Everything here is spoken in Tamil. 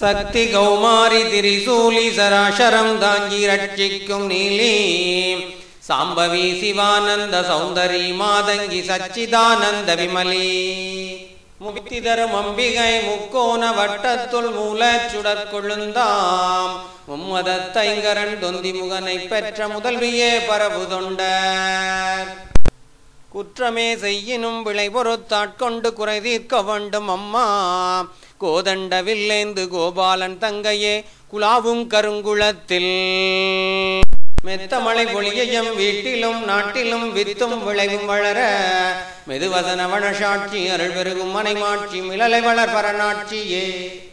சக்தி கௌமாரி திரிசூலி சராசரம் தாங்கி ரட்சிக்கும் நீலி சாம்பவி சிவானந்த சௌந்தரி மாதங்கி சச்சிதானந்த விமலி முக்தி தரும் அம்பிகை முக்கோண வட்டத்துள் மூல சுடற்கொழுந்தாம் மும்மதத்தைங்கரன் தொந்தி முகனை பெற்ற முதல்வியே பரவு தொண்டர் குற்றமே செய்யினும் விளை பொறுத்தாட்கொண்டு குறை தீர்க்க வேண்டும் அம்மா கோதண்ட வில்லேந்து கோபாலன் தங்கையே குலாவும் கருங்குளத்தில் மெத்த மழை பொழியையும் வீட்டிலும் நாட்டிலும் வித்தும் விளைவும் வளர மெதுவதன வனசாட்சி அருள் பெருகும் மனைமாட்சி மிளலை வளர் பரநாட்சியே